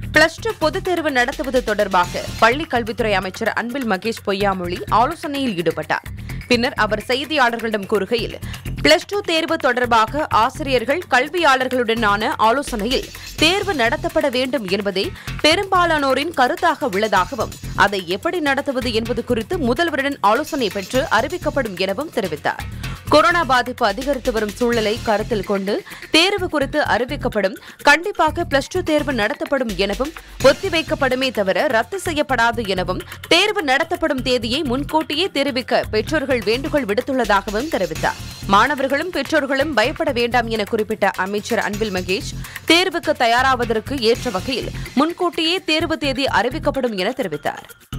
plus two பொதுத் தேர்வு நடத்துவது தொடர்பாக பள்ளி கல்வித்துறை அமைச்சர் அன்பில் மகேஷ் பொய்யாமொழி ஆலோசனையில் ஈடுபட்டார் பின்னர் அவர் செய்தியாளர்களிடம் கூறுகையில் பிளஸ் டூ தேர்வு தொடர்பாக ஆசிரியர்கள் கல்வியாளர்களுடனான ஆலோசனையில் தேர்வு நடத்தப்பட வேண்டும் என்பதே பெரும்பாலானோரின் கருத்தாக உள்ளதாகவும் அதை எப்படி நடத்துவது என்பது குறித்து முதல்வருடன் ஆலோசனை பெற்று அறிவிக்கப்படும் எனவும் தெரிவித்தார் கொரோனா பாதிப்பு அதிகரித்து வரும் சூழலை கருத்தில் கொண்டு தேர்வு குறித்து அறிவிக்கப்படும் கண்டிப்பாக பிளஸ் டூ தேர்வு நடத்தப்படும் எனவும் ஒத்திவைக்கப்படுமே தவிர ரத்து செய்யப்படாது எனவும் தேர்வு நடத்தப்படும் தேதியை முன்கூட்டியே தெரிவிக்க பெற்றோர்கள் வேண்டுகோள் விடுத்துள்ளதாகவும் தெரிவித்தார் மாணவர்களும் பெற்றோர்களும் பயப்பட வேண்டாம் என குறிப்பிட்ட அமைச்சர் அன்பில் மகேஷ் தேர்வுக்கு தயாராவதற்கு ஏற்ற வகையில் முன்கூட்டியே தேர்வு தேதி அறிவிக்கப்படும் என தெரிவித்தார்